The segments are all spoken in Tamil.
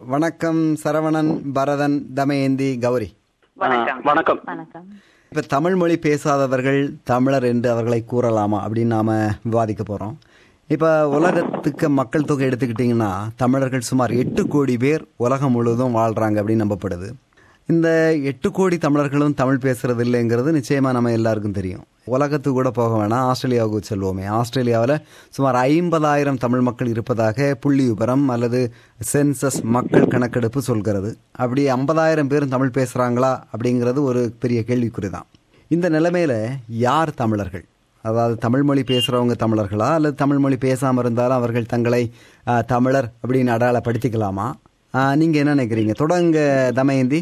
வணக்கம் சரவணன் பரதன் தமயந்தி கௌரி வணக்கம் வணக்கம் வணக்கம் இப்ப தமிழ் மொழி பேசாதவர்கள் தமிழர் என்று அவர்களை கூறலாமா அப்படின்னு நாம விவாதிக்க போறோம் இப்ப உலகத்துக்கு மக்கள் தொகை எடுத்துக்கிட்டிங்கன்னா தமிழர்கள் சுமார் எட்டு கோடி பேர் உலகம் முழுவதும் வாழ்றாங்க அப்படின்னு நம்பப்படுது இந்த எட்டு கோடி தமிழர்களும் தமிழ் பேசுறது இல்லைங்கிறது நிச்சயமா நம்ம எல்லாருக்கும் தெரியும் உலகத்துக்கு கூட போக வேணாம் ஆஸ்திரேலியாவுக்கு செல்வோமே ஆஸ்திரேலியாவில் சுமார் ஐம்பதாயிரம் தமிழ் மக்கள் இருப்பதாக புள்ளி விபரம் அல்லது சென்சஸ் மக்கள் கணக்கெடுப்பு சொல்கிறது அப்படி ஐம்பதாயிரம் பேரும் தமிழ் பேசுகிறாங்களா அப்படிங்கிறது ஒரு பெரிய கேள்விக்குறி தான் இந்த நிலைமையில யார் தமிழர்கள் அதாவது தமிழ் மொழி பேசுகிறவங்க தமிழர்களா அல்லது தமிழ் மொழி பேசாமல் இருந்தாலும் அவர்கள் தங்களை ஆ, தமிழர் அப்படின்னு அடையாளப்படுத்திக்கலாமா ஆ, நீங்க என்ன நினைக்கிறீங்க தொடங்க தமயந்தி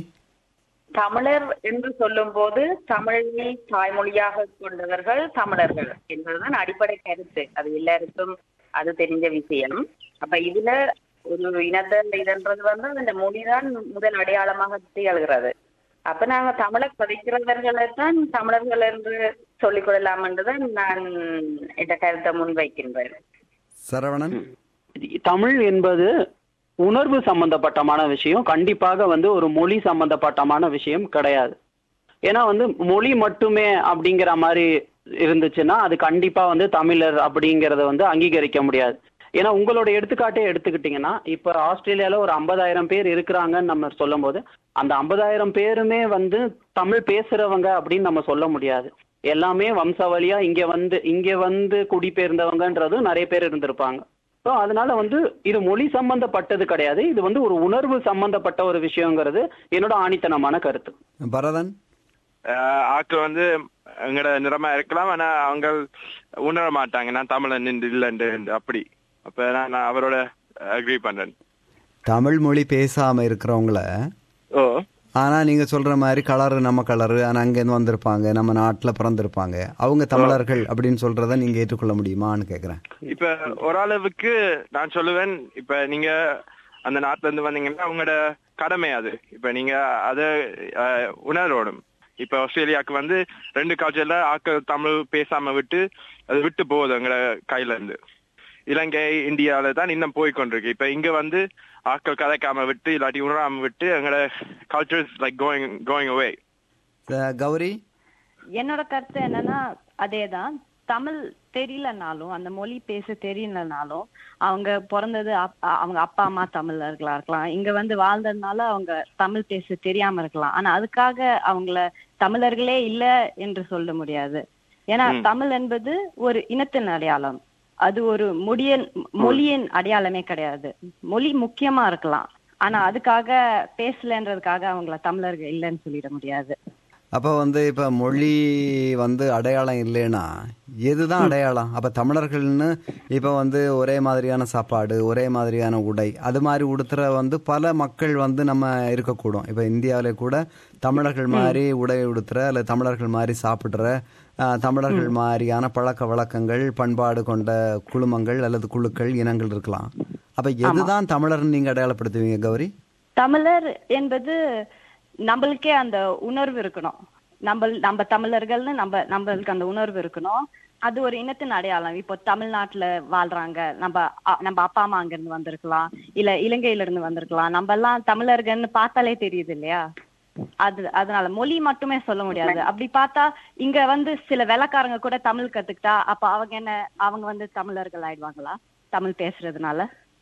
தமிழர் என்று சொல்லும் போது தமிழை தாய்மொழியாக கொண்டவர்கள் தமிழர்கள் என்பதுதான் அடிப்படை கருத்து அது எல்லாருக்கும் அது தெரிஞ்ச விஷயம் அப்ப இதுல ஒரு இனத்த இதன்றது வந்து இந்த மொழிதான் முதல் அடையாளமாக திகழ்கிறது அப்ப நாங்க தமிழை பதிக்கிறவர்களை தான் தமிழர்கள் என்று சொல்லிக் கொள்ளலாம் என்றுதான் நான் இந்த கருத்தை முன்வைக்கின்றேன் சரவணன் தமிழ் என்பது உணர்வு சம்பந்தப்பட்டமான விஷயம் கண்டிப்பாக வந்து ஒரு மொழி சம்பந்தப்பட்டமான விஷயம் கிடையாது ஏன்னா வந்து மொழி மட்டுமே அப்படிங்கிற மாதிரி இருந்துச்சுன்னா அது கண்டிப்பா வந்து தமிழர் அப்படிங்கறத வந்து அங்கீகரிக்க முடியாது ஏன்னா உங்களோட எடுத்துக்காட்டே எடுத்துக்கிட்டீங்கன்னா இப்ப ஆஸ்திரேலியால ஒரு ஐம்பதாயிரம் பேர் இருக்கிறாங்கன்னு நம்ம சொல்லும்போது அந்த ஐம்பதாயிரம் பேருமே வந்து தமிழ் பேசுறவங்க அப்படின்னு நம்ம சொல்ல முடியாது எல்லாமே வம்சாவளியா இங்க வந்து இங்க வந்து குடிபெயர்ந்தவங்கன்றது நிறைய பேர் இருந்திருப்பாங்க ஸோ அதனால வந்து இது மொழி சம்பந்தப்பட்டது கிடையாது இது வந்து ஒரு உணர்வு சம்பந்தப்பட்ட ஒரு விஷயங்கிறது என்னோட ஆணித்தனமான கருத்து பரதன் ஆஹ் ஆட்கள் வந்து எங்கட நிறமா இருக்கலாம் ஆனா அவங்க உணர மாட்டாங்க நான் தமிழன் நின்று இல்லைன்னு அப்படி அப்ப நான் நான் அவரோட அக்ரி பண்றேன் தமிழ் மொழி பேசாம இருக்கிறவங்கள ஓ ஆனா நீங்க சொல்ற மாதிரி கலரு நம்ம கலரு ஆனா அங்கேருந்து வந்திருப்பாங்க நம்ம நாட்டுல பிறந்திருப்பாங்க அவங்க தமிழர்கள் அப்படின்னு சொல்றத நீங்க ஏற்றுக்கொள்ள முடியுமான்னு கேக்குறேன் இப்ப ஓரளவுக்கு நான் சொல்லுவேன் இப்ப நீங்க அந்த நாட்டுல இருந்து வந்தீங்கன்னா உங்களோட கடமை அது இப்ப நீங்க அதை ஆஹ், உணரணும் இப்ப ஆஸ்திரேலியாவுக்கு வந்து ரெண்டு கல்ச்சர்ல ஆட்கள் தமிழ் பேசாம விட்டு அது விட்டு போகுது எங்களோட கையில இருந்து இலங்கை இந்தியாவில தான் இன்னும் போய் கொண்டிருக்கு இப்ப இங்க வந்து ஆட்கள் கதைக்காம விட்டு இல்லாட்டி உணராம விட்டு எங்களோட cultures like going going away ah Gowri என்னோட கருத்து என்னன்னா அதேதான் தமிழ் தெரியலனாலும் அந்த மொழி பேச தெரியலனாலும் அவங்க பிறந்தது அப்- அவங்க அப்பா அம்மா தமிழர்களா இருக்கலாம் இங்க வந்து வாழ்ந்ததுனால அவங்க தமிழ் பேச தெரியாம இருக்கலாம் ஆனா அதுக்காக அவங்கள தமிழர்களே இல்ல என்று சொல்ல முடியாது ஏன்னா தமிழ் என்பது ஒரு இனத்தின் அடையாளம் அது ஒரு மொழியின் மொழியின் அடையாளமே கிடையாது மொழி முக்கியமா இருக்கலாம் ஆனா அதுக்காக பேசலன்றதுக்காக அவங்கள தமிழர்கள் இல்லைன்னு சொல்லிட முடியாது அப்ப வந்து இப்ப மொழி வந்து அடையாளம் இல்லைன்னா எதுதான் அடையாளம் அப்ப தமிழர்கள்னு இப்ப வந்து ஒரே மாதிரியான சாப்பாடு ஒரே மாதிரியான உடை அது மாதிரி உடுத்துற வந்து பல மக்கள் வந்து நம்ம இருக்கக்கூடும் இப்ப இந்தியாவில கூட தமிழர்கள் மாதிரி உடை உடுத்துற அல்லது தமிழர்கள் மாதிரி சாப்பிடுற ஆஹ், தமிழர்கள் மாதிரியான பழக்க வழக்கங்கள் பண்பாடு கொண்ட குழுமங்கள் அல்லது குழுக்கள் இனங்கள் இருக்கலாம் அப்ப எதுதான் தமிழர்னு நீங்க அடையாளப்படுத்துவீங்க கௌரி தமிழர் என்பது நம்மளுக்கே அந்த உணர்வு இருக்கணும் நம்ம நம்ம தமிழர்கள்னு நம்ம நம்மளுக்கு அந்த உணர்வு இருக்கணும் அது ஒரு இனத்தின் அடையாளம் இப்போ தமிழ்நாட்டுல வாழ்றாங்க நம்ம அ- நம்ம அப்பா அம்மா அங்க இருந்து வந்திருக்கலாம் இல்ல இலங்கையில இருந்து வந்திருக்கலாம் நம்ம எல்லாம் தமிழர்கள்னு பார்த்தாலே தெரியுது இல்லையா அது அதனால மொழி மட்டுமே சொல்ல முடியாது அப்படி பார்த்தா இங்க வந்து சில வெள்ளக்காரங்க கூட தமிழ் கத்துக்கிட்டா அப்ப அவங்க என்ன அவங்க வந்து தமிழர்கள் ஆயிடுவாங்களா தமிழ் பேசுறதுனால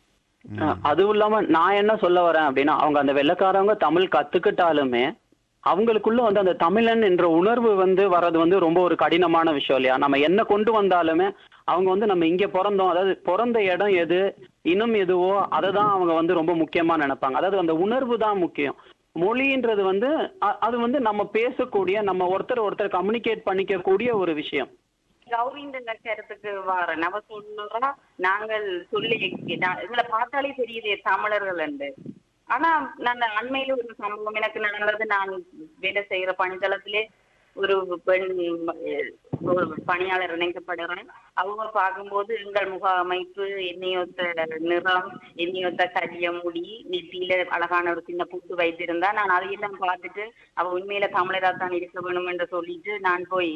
அஹ் அதுவும் இல்லாம நான் என்ன சொல்ல வரேன் அப்படின்னா அவங்க அந்த வெள்ளைக்காரவங்க தமிழ் கத்துக்கிட்டாலுமே அவங்களுக்குள்ள வந்து அந்த தமிழன் என்ற உணர்வு வந்து வர்றது வந்து ரொம்ப ஒரு கடினமான விஷயம் இல்லையா நம்ம என்ன கொண்டு வந்தாலுமே அவங்க வந்து நம்ம இங்க பிறந்தோம் அதாவது பிறந்த இடம் எது இனம் எதுவோ அதை தான் அவங்க வந்து ரொம்ப முக்கியமா நினைப்பாங்க அதாவது அந்த உணர்வு தான் முக்கியம் மொழின்றது வந்து அ- அது வந்து நம்ம பேசக்கூடிய நம்ம ஒருத்தர் ஒருத்தர் கம்யூனிகேட் பண்ணிக்க கூடிய ஒரு விஷயம் கௌரிந்த கருத்துக்கு வார நம்ம சொல்லுறோம் நாங்கள் சொல்லி நான் எங்களை பார்த்தாலே தெரியுது தமிழர்கள் என்று ஆனா நான் அண்மையில ஒரு சம்பவம் எனக்கு நடந்தது நான் வேலை செய்யற பணித்தளத்திலே ஒரு பெண் அஹ், ஒரு பணியாளர் இணைக்கப்படுறேன் அவங்க பார்க்கும்போது எங்கள் முக அமைப்பு என்னையொத்த நிறம் என்னையொத்த கரிய முடி நெத்தியில அழகான ஒரு சின்ன புட்டு வைத்திருந்தா நான் அதையெல்லாம் பார்த்துட்டு அவ உண்மையில தமிழரா தான் இருக்க வேணும் என்று சொல்லிட்டு நான் போய்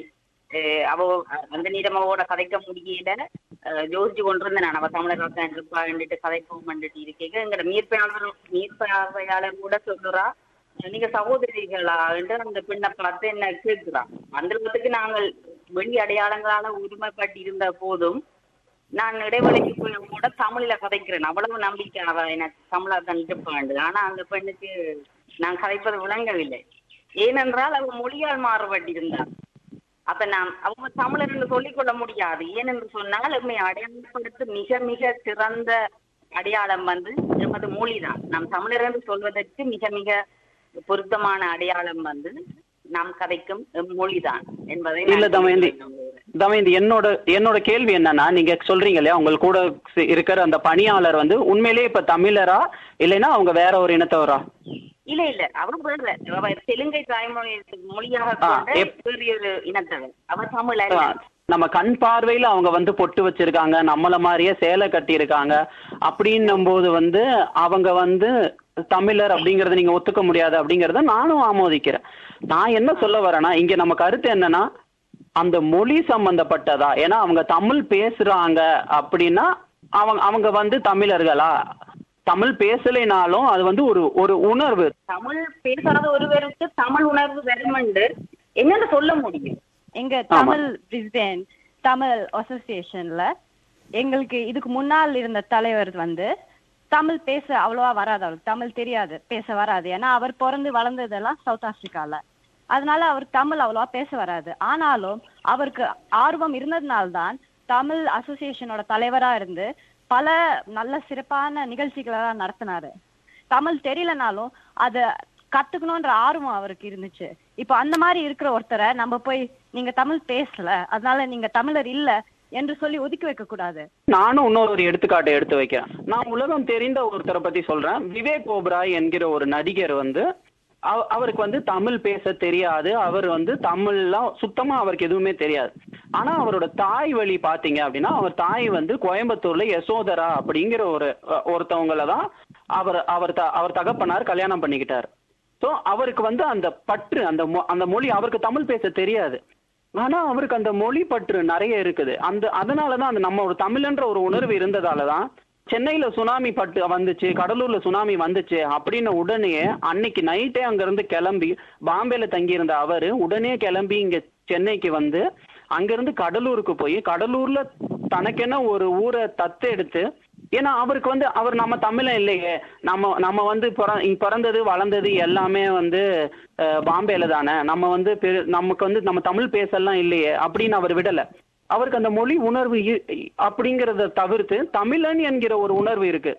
அஹ் அவ அந்த நேரம் அவவோட கதைக்க முடியல அஹ் யோசிச்சு கொண்டிருந்தேன் நான் அவ தமிழர் தான் இருப்பாண்டுட்டு கதைப்போம் பண்ணிட்டு இருக்கேன் எங்கட மீட்பாளர் மீட்பாளர் கூட சொல்லுறா நீங்க சகோதரிகளா என்று அந்த பெண்ணை பார்த்து என்ன கேட்கிறா அந்த அளவுக்கு நாங்கள் வெளி அடையாளங்களால உரிமைப்பட்டு இருந்த போதும் நான் இடைவெளிக்கு போய் கூட தமிழ்ல கதைக்கிறேன் அவ்வளவு நம்பிக்கை அவ எனக்கு தமிழா தான் இருப்பாண்டு ஆனா அந்த பெண்ணுக்கு நான் கதைப்பது விளங்கவில்லை ஏனென்றால் அவ மொழியால் மாறுபட்டிருந்தார் அப்ப நாம் அவங்க தமிழர் என்று சொல்லிக் கொள்ள முடியாது ஏனென்று சொன்னால் நம்மை அடையாளப்படுத்த மிக மிக சிறந்த அடையாளம் வந்து நமது மொழிதான் நாம் தமிழர் என்று சொல்வதற்கு மிக மிக பொருத்தமான அடையாளம் வந்து நாம் கதைக்கும் எம் மொழிதான் என்பதை நான் இல்ல தமயந்தி நம்புகிறேன். தமயந்தி என்னோட என்னோட கேள்வி என்னன்னா நீங்க சொல்றீங்க இல்லையா உங்க கூட சி- இருக்கிற அந்த பணியாளர் வந்து உண்மையிலேயே இப்ப தமிழரா இல்லைன்னா அவங்க வேற ஒரு இனத்தவரா இல்ல இல்ல அவ வேற அவ தெலுங்கை தாய்மொழி மொழியாக ஆ, கொண்ட எப்- வேறு ஒரு இனத்தவர் அவ தமிழ் அல்ல நம்ம கண் பார்வையில அவங்க வந்து பொட்டு வச்சிருக்காங்க நம்மள மாதிரியே சேலை கட்டி இருக்காங்க அப்படின்னும் போது வந்து அவங்க வந்து தமிழர் அப்படிங்கறத நீங்க ஒத்துக்க முடியாது அப்படிங்கறத நானும் ஆமோதிக்கிறேன் நான் என்ன சொல்ல வரேன்னா இங்க நம்ம கருத்து என்னன்னா அந்த மொழி சம்பந்தப்பட்டதா ஏன்னா அவங்க தமிழ் பேசுறாங்க அப்படின்னா அவங்க அவங்க வந்து தமிழர்களா தமிழ் பேசலைனாலும் அது வந்து ஒரு ஒரு உணர்வு தமிழ் பேசாத ஒருவருக்கு தமிழ் உணர்வு வருமென்று என்னன்னு சொல்ல முடியும் எங்க தமிழ் பிரிஸ்பேன் தமிழ் அசோசியேஷன்ல எங்களுக்கு இதுக்கு முன்னால் இருந்த தலைவர் வந்து தமிழ் பேச அவ்வளவா வராது அவருக்கு தமிழ் தெரியாது பேச வராது ஏன்னா அவர் பிறந்து வளர்ந்ததெல்லாம் சவுத் ஆப்பிரிக்கால அதனால அவருக்கு தமிழ் அவ்வளவா பேச வராது ஆனாலும் அவருக்கு ஆர்வம் இருந்ததுனால்தான் தமிழ் அசோசியேஷனோட தலைவரா இருந்து பல நல்ல சிறப்பான நிகழ்ச்சிகளை எல்லாம் நடத்தினாரு தமிழ் தெரியலனாலும் அத கத்துக்கணும்ன்ற ஆர்வம் அவருக்கு இருந்துச்சு இப்போ அந்த மாதிரி இருக்கிற ஒருத்தரை நம்ம போய் நீங்க தமிழ் பேசல அதனால நீங்க தமிழர் இல்ல என்று சொல்லி ஒதுக்கி வைக்க கூடாது நானும் இன்னொரு ஒரு எடுத்துக்காட்டை எடுத்து வைக்கிறேன் நான் உலகம் தெரிந்த ஒருத்தரை பத்தி சொல்றேன் விவேக் ஓபராய் என்கிற ஒரு நடிகர் வந்து அவ- அவருக்கு வந்து தமிழ் பேச தெரியாது அவர் வந்து தமிழ்லாம் சுத்தமா அவருக்கு எதுவுமே தெரியாது ஆனா அவரோட தாய் வழி பாத்தீங்க அப்படின்னா அவர் தாய் வந்து கோயம்புத்தூர்ல யசோதரா அப்படிங்கிற ஒரு அஹ், ஒருத்தவங்கள தான் அவர் அவர் த- அவர் தகப்பனார் கல்யாணம் பண்ணிக்கிட்டார் சோ அவருக்கு வந்து அந்த பற்று அந்த மொ- அந்த மொழி அவருக்கு தமிழ் பேச தெரியாது ஆனா அவருக்கு அந்த மொழி பற்று நிறைய இருக்குது அந்த அதனாலதான் அந்த நம்ம ஒரு தமிழ்ன்ற ஒரு உணர்வு இருந்ததாலதான் சென்னையில சுனாமி பட்டு வந்துச்சு கடலூர்ல சுனாமி வந்துச்சு அப்படின்னு உடனே அன்னைக்கு நைட்டே அங்க இருந்து கிளம்பி பாம்பேல தங்கியிருந்த அவரு உடனே கிளம்பி இங்க சென்னைக்கு வந்து அங்கிருந்து கடலூருக்கு போய் கடலூர்ல தனக்கென்ன ஒரு ஊரை தத்தெடுத்து ஏன்னா அவருக்கு வந்து அவர் நம்ம தமிழன் இல்லையே நம்ம நம்ம வந்து பிற- இங்க பிறந்தது வளர்ந்தது எல்லாமே வந்து அஹ், பாம்பேல தானே நம்ம வந்து பெரு- நமக்கு வந்து நம்ம தமிழ் பேசலாம் இல்லையே அப்படின்னு அவர் விடல அவருக்கு அந்த மொழி உணர்வு இ- அப்படிங்கறத தவிர்த்து தமிழன் என்கிற ஒரு உணர்வு இருக்கு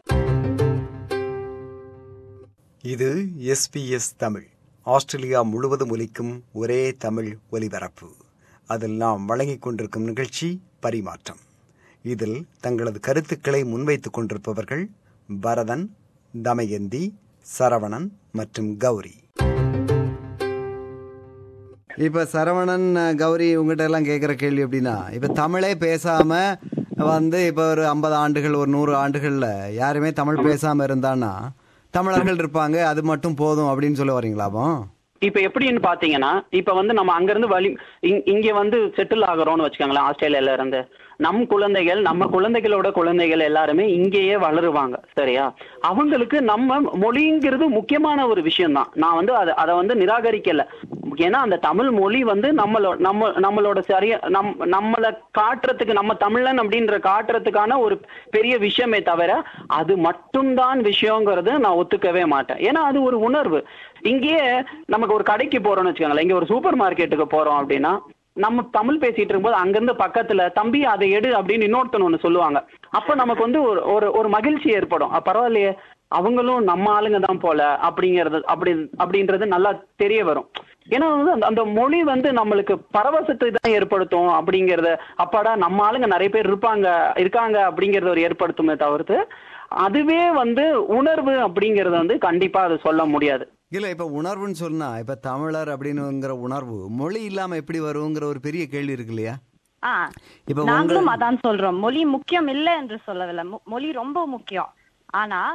இது எஸ்பிஎஸ் தமிழ் ஆஸ்திரேலியா முழுவதும் ஒலிக்கும் ஒரே தமிழ் ஒலிபரப்பு அதில் நாம் வழங்கிக் கொண்டிருக்கும் நிகழ்ச்சி பரிமாற்றம் இதில் தங்களது கருத்துக்களை முன்வைத்துக் கொண்டிருப்பவர்கள் பரதன் தமயந்தி சரவணன் மற்றும் கௌரி இப்ப சரவணன் கௌரி உங்ககிட்ட எல்லாம் கேட்குற கேள்வி எப்படின்னா இப்ப தமிழே பேசாம வந்து இப்ப ஒரு ஐம்பது ஆண்டுகள் ஒரு நூறு ஆண்டுகள்ல யாருமே தமிழ் பேசாம இருந்தான்னா தமிழர்கள் இருப்பாங்க அது மட்டும் போதும் அப்படின்னு சொல்ல வரீங்களாப்போ இப்ப எப்படின்னு பாத்தீங்கன்னா இப்ப வந்து நம்ம அங்க இருந்து வழி இங்- இங்க வந்து செட்டில் ஆகுறோம்னு வச்சுக்கோங்களேன் ஆஸ்திரேலியால இருந்து நம் குழந்தைகள் நம்ம குழந்தைகளோட குழந்தைகள் எல்லாருமே இங்கேயே வளருவாங்க சரியா அவங்களுக்கு நம்ம மொழிங்கிறது முக்கியமான ஒரு விஷயம் தான் நான் வந்து அதை அதை வந்து நிராகரிக்கல ஏன்னா அந்த தமிழ் மொழி வந்து நம்மளோ நம்ம நம்மளோட சரியா நம் நம்மளை காட்டுறதுக்கு நம்ம தமிழன் அப்படின்ற காட்டுறதுக்கான ஒரு பெரிய விஷயமே தவிர அது மட்டும்தான் விஷயங்கிறது நான் ஒத்துக்கவே மாட்டேன் ஏன்னா அது ஒரு உணர்வு இங்கேயே நமக்கு ஒரு கடைக்கு போறோம்னு வச்சுக்கோங்களேன் இங்க ஒரு சூப்பர் மார்க்கெட்டுக்கு போறோம் அப்படின்னா நம்ம தமிழ் பேசிட்டு இருக்கும்போது அங்கிருந்து பக்கத்துல தம்பி அதை எடு அப்படின்னு இன்னொருத்தன் ஒண்ணு சொல்லுவாங்க அப்ப நமக்கு வந்து ஒரு ஒரு ஒரு மகிழ்ச்சி ஏற்படும் அஹ் பரவாயில்லையே அவங்களும் நம்ம ஆளுங்க தான் போல அப்படிங்கறது அப்படி அப்படின்றது நல்லா தெரிய வரும் ஏன்னா வந்து அந்த- அந்த மொழி வந்து நம்மளுக்கு பரவசத்தை தான் ஏற்படுத்தும் அப்படிங்கறத அப்பாடா நம்ம ஆளுங்க நிறைய பேர் இருப்பாங்க இருக்காங்க அப்படிங்கறத ஒரு ஏற்படுத்துமே தவிர்த்து அதுவே வந்து உணர்வு அப்படிங்கறத வந்து கண்டிப்பா அது சொல்ல முடியாது இல்ல இப்ப உணர்வுன்னு சொன்னா இப்ப தமிழர் அப்படின்னுங்கிற உணர்வு மொழி இல்லாம எப்படி வருங்கிற ஒரு பெரிய கேள்வி இருக்கு இல்லையா ஆ இப்ப நாங்களும் உங்க- அதான் சொல்றோம் மொழி முக்கியம் இல்லை என்று சொல்லவில்லை மொ- மொழி ரொம்ப முக்கியம் ஆனா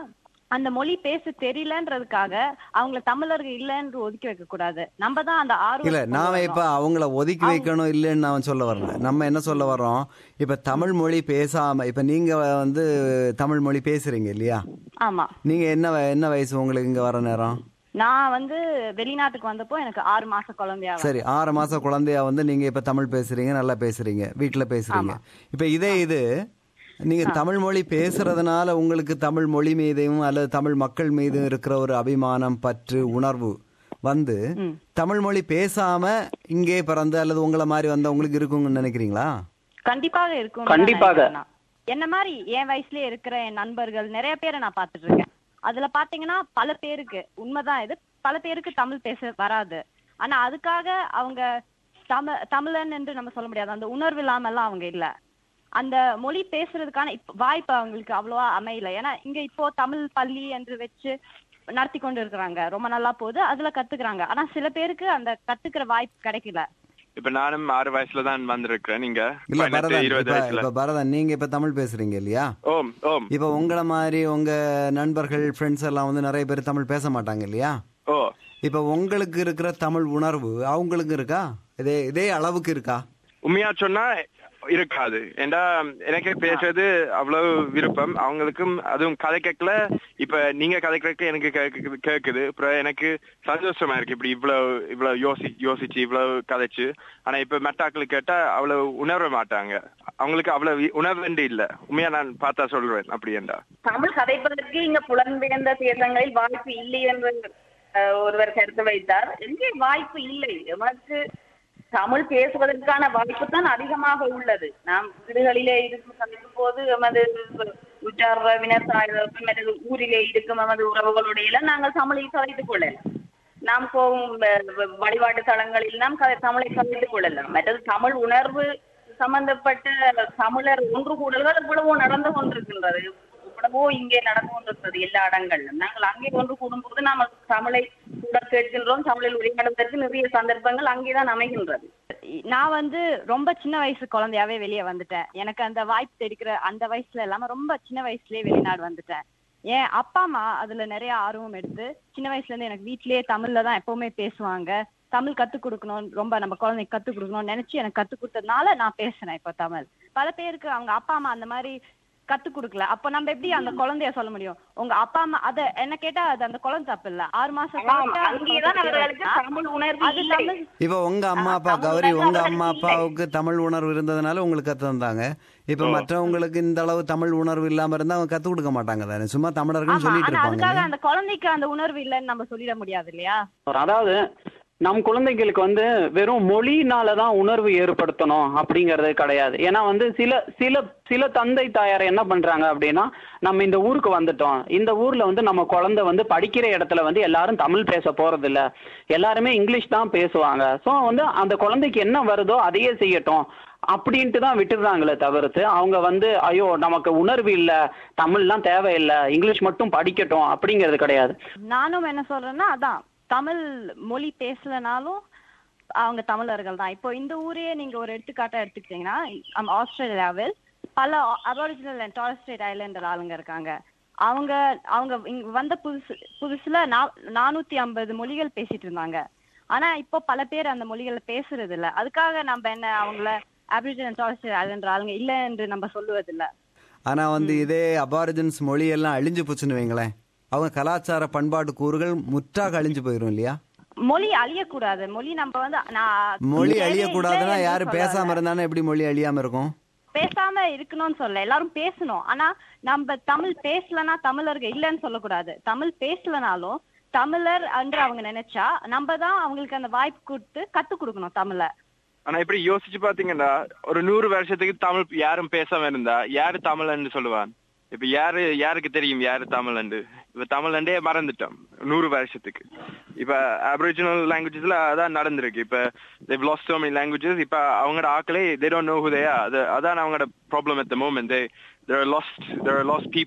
அந்த மொழி பேச தெரியலன்றதுக்காக அவங்கள தமிழர்கள் இல்லைன்னு ஒதுக்கி வைக்க கூடாது நம்ம தான் அந்த இல்ல ஆர்வம் நாம இப்ப அவங்கள ஒதுக்கி வைக்கணும் இல்லைன்னு நான் சொல்ல வரல நம்ம என்ன சொல்ல வர்றோம் இப்ப தமிழ் மொழி பேசாம இப்ப நீங்க வந்து தமிழ் மொழி பேசுறீங்க இல்லையா ஆமா நீங்க என்ன வ- என்ன வயசு உங்களுக்கு இங்க வர நேரம் நான் வந்து வெளிநாட்டுக்கு வந்தப்போ எனக்கு ஆறு மாச குழந்தையா வந்தேன். சரி ஆறு மாச குழந்தையா வந்து நீங்க இப்ப தமிழ் பேசுறீங்க நல்லா பேசுறீங்க வீட்டுல பேசுறீங்க இப்ப இதே இது நீங்க தமிழ் மொழி பேசுறதுனால உங்களுக்கு தமிழ் மொழி மீதும் அல்லது தமிழ் மக்கள் மீதும் இருக்கிற ஒரு அபிமானம் பற்று உணர்வு வந்து தமிழ் மொழி பேசாம இங்கே பிறந்து அல்லது உங்களை மாதிரி வந்தவங்களுக்கு இருக்குங்கன்னு நினைக்கிறீங்களா கண்டிப்பாக இருக்கும் கண்டிப்பாக. என்ன மாதிரி என் வயசுலயே இருக்கிற என் நண்பர்கள் நிறைய பேரை நான் பார்த்துட்டு இருக்கேன் அதுல பாத்தீங்கன்னா பல பேருக்கு உண்மைதான் இது பல பேருக்கு தமிழ் பேச வராது ஆனா அதுக்காக அவங்க தமிழ் தமிழன் என்று நம்ம சொல்ல முடியாது அந்த உணர்வு இல்லாம எல்லாம் அவங்க இல்ல அந்த மொழி பேசுறதுக்கான இப்ப வாய்ப்பு அவங்களுக்கு அவ்வளவா அமையல ஏன்னா இங்க இப்போ தமிழ் பள்ளி என்று வச்சு நடத்தி கொண்டு இருக்கிறாங்க ரொம்ப நல்லா போகுது அதுல கத்துக்கிறாங்க ஆனா சில பேருக்கு அந்த கத்துக்கிற வாய்ப்பு கிடைக்கல இப்ப நானும் ஆறு வயசுல தான் வந்திருக்கிறேன் நீங்க இல்ல பதினெட்டு, பரதன் இருபது இப்ப வயசுல இப்ப பரதன் நீங்க இப்ப தமிழ் பேசுறீங்க இல்லையா ஓம் ஓம் இப்ப உங்களை மாதிரி உங்க நண்பர்கள் ஃப்ரெண்ட்ஸ் எல்லாம் வந்து நிறைய பேர் தமிழ் பேச மாட்டாங்க இல்லையா ஓ இப்ப உங்களுக்கு இருக்கிற தமிழ் உணர்வு அவங்களுக்கு இருக்கா இதே இதே அளவுக்கு இருக்கா உண்மையா சொன்னா இருக்காது ஏண்டா எனக்கு பேசுறது அவ்வளவு விருப்பம் அவங்களுக்கும் அதுவும் கதை கேட்கல இப்ப நீங்க கதை கேட்க எனக்கு கேக்குது- கேக்குது அப்புறம் எனக்கு சந்தோஷமா இருக்கு இப்படி இவ்வளவு இவ்வளவு யோசி யோசிச்சு இவ்வளவு கதைச்சு ஆனா இப்ப மெட்டாக்களுக்கு கேட்டா அவ்வளவு உணர மாட்டாங்க அவங்களுக்கு அவ்வளவு உணர்வு இல்ல உண்மையா நான் பார்த்தா சொல்றேன் அப்படி என்றா தமிழ் கதைப்பதற்கு இங்க புலம்பெயர்ந்த தேசங்களில் வாய்ப்பு இல்லை என்று அஹ், ஒருவர் கருத்து வைத்தார் எங்கே வாய்ப்பு இல்லை எமக்கு தமிழ் பேசுவதற்கான வாய்ப்பு தான் அதிகமாக உள்ளது நாம் வீடுகளிலே இருக்கும் சந்திக்கும் போது எமது உற்றார் உறவினர் தாய்தகப்பன் மற்றது ஊரிலே இருக்கும் எமது உறவுகளுடைய எல்லாம் நாங்கள் தமிழில் கதைத்துக் கொள்ளலாம் நாம் போகும் வ- வ- வழிபாட்டு தலங்களில் நாம் கதை தமிழை கதைத்துக் கொள்ளலாம் மற்றது தமிழ் உணர்வு சம்பந்தப்பட்ட தமிழர் ஒன்று கூடல்கள் இவ்வளவோ நடந்து கொண்டிருக்கின்றது இவ்வளவோ இங்கே நடந்து கொண்டிருக்கிறது எல்லா இடங்களிலும் நாங்கள் அங்கே ஒன்று கூடும்போது நாம் தமிழை கூட கேட்கின்றோம் தமிழில் உரையாடுவதற்கு நிறைய சந்தர்ப்பங்கள் அங்கேதான் அமைகின்றது நான் வந்து ரொம்ப சின்ன வயசு குழந்தையாவே வெளியே வந்துட்டேன் எனக்கு அந்த வாய்ப்பு தெரிக்கிற அந்த வயசுல இல்லாம ரொம்ப சின்ன வயசுலயே வெளிநாடு வந்துட்டேன் என் அப்பா அம்மா அதுல நிறைய ஆர்வம் எடுத்து சின்ன வயசுல இருந்து எனக்கு வீட்லயே தமிழ்ல தான் எப்பவுமே பேசுவாங்க தமிழ் கத்து கொடுக்கணும் ரொம்ப நம்ம குழந்தைக்கு கத்து கொடுக்கணும்னு நினைச்சு எனக்கு கத்து கொடுத்ததுனால நான் பேசுறேன் இப்போ தமிழ் பல பேருக்கு அவங்க அப்பா அம்மா அந்த மாதிரி கத்து கொடுக்கல அப்ப நம்ம எப்படி அந்த குழந்தைய சொல்ல முடியும் உங்க அப்பா அம்மா அத என்ன கேட்டா அது அந்த குழந்தை தப்பு இல்ல ஆறு மாசம் ஆமாம், குழந்தை, அந்த அங்கேதான் குழந்தைக்கு அவர்களுக்கு தேவைன்னா, தமிழ் உணர்வு அது இல்லை. தமிழ் இப்ப உங்க அம்மா அப்பா தமிழ் கௌரி உணர்வு உங்க அவர்களுக்கு அம்மா இல்லை. அப்பாவுக்கு தமிழ் உணர்வு இருந்ததுனால உங்களுக்கு கத்து தந்தாங்க இப்ப மற்றவங்களுக்கு இந்த அளவு தமிழ் உணர்வு இல்லாம இருந்தா அவங்க கத்து கொடுக்க மாட்டாங்க தானே சும்மா தமிழர்கள் ஆமா சொல்லிட்டு ஆனா அதுக்காக இருப்பாங்க அந்த குழந்தைக்கு அந்த உணர்வு இல்லைன்னு நம்ம சொல்லிட முடியாது இல்லையா அதாவது நம் குழந்தைகளுக்கு வந்து வெறும் மொழினால தான் உணர்வு ஏற்படுத்தணும் அப்படிங்கிறது கிடையாது ஏன்னா வந்து சில சில சில தந்தை தாயார் என்ன பண்றாங்க அப்படின்னா நம்ம இந்த ஊருக்கு வந்துட்டோம் இந்த ஊர்ல வந்து நம்ம குழந்தை வந்து படிக்கிற இடத்துல வந்து எல்லாரும் தமிழ் பேச போறது இல்ல எல்லாருமே இங்கிலீஷ் தான் பேசுவாங்க ஸோ வந்து அந்த குழந்தைக்கு என்ன வருதோ அதையே செய்யட்டும் அப்படின்ட்டு தான் விட்டுடுறாங்களே தவிர்த்து அவங்க வந்து ஐயோ நமக்கு உணர்வு இல்ல தமிழ்லாம் தேவையில்லை இங்கிலீஷ் மட்டும் படிக்கட்டும் அப்படிங்கிறது கிடையாது நானும் என்ன சொல்றேன்னா அதான் தமிழ் மொழி பேசலனாலும் அவங்க தமிழர்கள் தான் இப்போ இந்த ஊரே நீங்க ஒரு எடுத்துக்காட்டா எடுத்துக்கிட்டீங்கன்னா அம் ஆஸ்திரேலியாவில் பல அபாரிஜினல் அண்ட் டாரஸ்டேட் ஐலாண்டர் ஆளுங்க இருக்காங்க அவங்க அவங்க இங்க வந்த புதுசு புதுசுல நா- நானூத்தி ஐம்பது மொழிகள் பேசிட்டு இருந்தாங்க ஆனா இப்போ பல பேர் அந்த மொழிகளை பேசுறது இல்ல அதுக்காக நம்ம என்ன அவங்கள அபிரிஜினல் அண்ட் டாரஸ்டேட் ஐலாண்டர் ஆளுங்க இல்ல என்று நம்ம சொல்லுவதில்ல ஆனா வந்து இதே அபாரிஜின்ஸ் மொழி எல்லாம் அழிஞ்சு போச்சுன்னு வைங்களேன் அவங்க கலாச்சார பண்பாட்டு கூறுகள் முற்றாக அழிஞ்சு போயிரும் இல்லையா மொழி அழியக்கூடாது மொழி நம்ம வந்து நான் மொழி இல்லவே அழியக்கூடாதுன்னா இல்லை யாரு என்று பேசாம சொல்லல. இருந்தானே எப்படி மொழி அழியாம இருக்கும் பேசாம இருக்கணும்னு சொல்ல எல்லாரும் பேசணும் ஆனா நம்ம தமிழ் பேசலனா தமிழர்கள் இல்லைன்னு சொல்லக்கூடாது தமிழ் பேசலனாலும் தமிழர் என்று அவங்க நினைச்சா நம்ம தான் அவங்களுக்கு அந்த வாய்ப்பு கொடுத்து கத்து கொடுக்கணும் தமிழ ஆனா இப்படி யோசிச்சு பாத்தீங்கன்னா ஒரு நூறு வருஷத்துக்கு தமிழ் யாரும் பேசாம இருந்தா யாரு தமிழன்னு சொல்லுவான் இப்ப யாரு யாருக்கு தெரியும் யாரு தமிழண்டு இப்ப தமிழண்டே மறந்துட்டோம் நூறு வருஷத்துக்கு இப்ப அபரிஜினல் லாங்குவேஜஸ்ல அதான் நடந்திருக்கு இப்ப they've lost so many languages இப்ப அவங்களோட ஆக்களே they don't know who they are அது அதான் அவங்களோட problem at the moment they they're a lost they're a lost people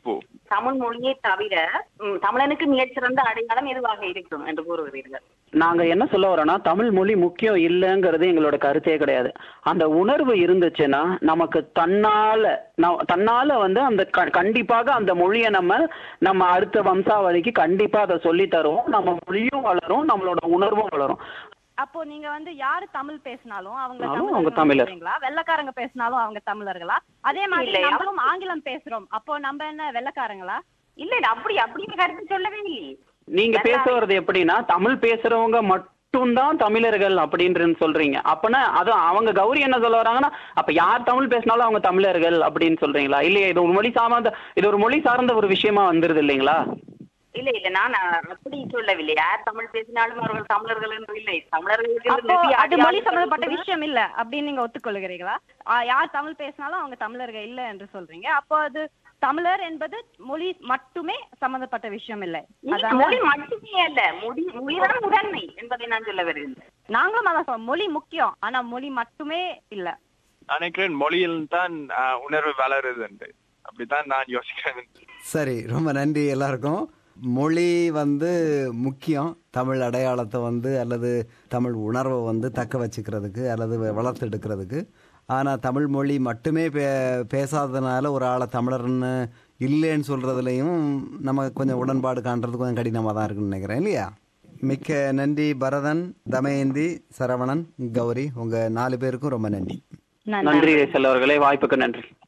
Tamil மொழியை தவிர ம், தமிழனுக்கு மிகச்சிறந்த அடையாளம் எதுவாக இருக்கும் என்று கூறுகிறீர்கள் நாங்க என்ன சொல்ல வரோம்னா தமிழ் மொழி முக்கியம் இல்லைங்கிறது எங்களோட கருத்தே கிடையாது அந்த உணர்வு இருந்துச்சுன்னா நமக்கு தன்னால ந- தன்னால வந்து அந்த க- கண்டிப்பாக அந்த மொழியை நம்ம நம்ம அடுத்த வம்சாவளிக்கு கண்டிப்பா அதை சொல்லி தருவோம் நம்ம மொழியும் வளரும் நம்மளோட உணர்வும் வளரும் அப்போ நீங்க வந்து யாரு தமிழ் பேசினாலும் அவங்க ஆமா, அவங்க தமிழர்கள் தமிழர். சொல்றீங்களா வெள்ளக்காரங்க பேசினாலும் அவங்க தமிழர்களா அதே மாதிரி இல்லை, நம்மளும் ஆங்கிலம் பேசுறோம் அப்போ நம்ம என்ன வெள்ளக்காரங்களா இல்ல இல்ல அப்படி அப்படின்னு கருத்து சொல்லவே இல்லையே நீங்க பேச வர்றது எப்படின்னா தமிழ் பேசுறவங்க மட்டும்தான் தமிழர்கள் அப்படின்னு சொல்றீங்க அப்பனா அது அவங்க கௌரி என்ன சொல்ல வராங்கன்னா அப்ப யார் தமிழ் பேசினாலும் அவங்க தமிழர்கள் அப்படின்னு சொல்றீங்களா இல்லையா இது ஒரு மொழி சார்ந்த இது ஒரு மொழி சார்ந்த ஒரு விஷயமா வந்துருது இல்லைங்களா இல்ல இல்ல நான் அப்படி சொல்லவில்லை யார் தமிழ் பேசினாலும் அவர்கள் தமிழர்கள் என்று இல்லை தமிழர்களுக்கு அப்போ நிறைய அது மொழி அடையாளங்கள் சம்பந்தப்பட்ட உண்டு. விஷயம் இல்ல அப்படின்னு நீங்க ஒத்துக்கொள்கிறீங்களா ஆ, யார் தமிழ் பேசினாலும் அவங்க தமிழர்கள் இல்ல என்று சொல்றீங்க அப்போ அது தமிழர் என்பது மொழி மட்டுமே சம்பந்தப்பட்ட விஷயம் இல்லை இல்ல, அதான் மொழி மட்டுமே அல்ல மொழி மொழிதான் முதன்மை என்பதை நான் சொல்ல வருகிறேன் நாங்களும் அதான் சொல்றோம் மொழி முக்கியம் ஆனா மொழி மட்டுமே இல்ல நான் நினைக்கிறேன் மொழியில் தான் ஆஹ், உணர்வு வளருதுண்டு அப்படித்தான் நான் யோசிக்கிறேன் சரி ரொம்ப நன்றி எல்லாருக்கும் மொழி வந்து முக்கியம் தமிழ் அடையாளத்தை வந்து அல்லது தமிழ் உணர்வை வந்து தக்க வச்சுக்கிறதுக்கு அல்லது வளர்த்தெடுக்கிறதுக்கு ஆனால் தமிழ் மொழி மட்டுமே பே பேசாததுனால ஒரு ஆளை தமிழர்னு இல்லைன்னு சொல்கிறதுலையும் நம்ம கொஞ்சம் உடன்பாடு காண்றது கொஞ்சம் கடினமாக தான் இருக்குன்னு நினைக்கிறேன் இல்லையா மிக்க நன்றி பரதன் தமயந்தி சரவணன் கௌரி உங்கள் நாலு பேருக்கும் ரொம்ப நன்றி நன்றி நன்றி செல்லவர்களே வாய்ப்புக்கு நன்றி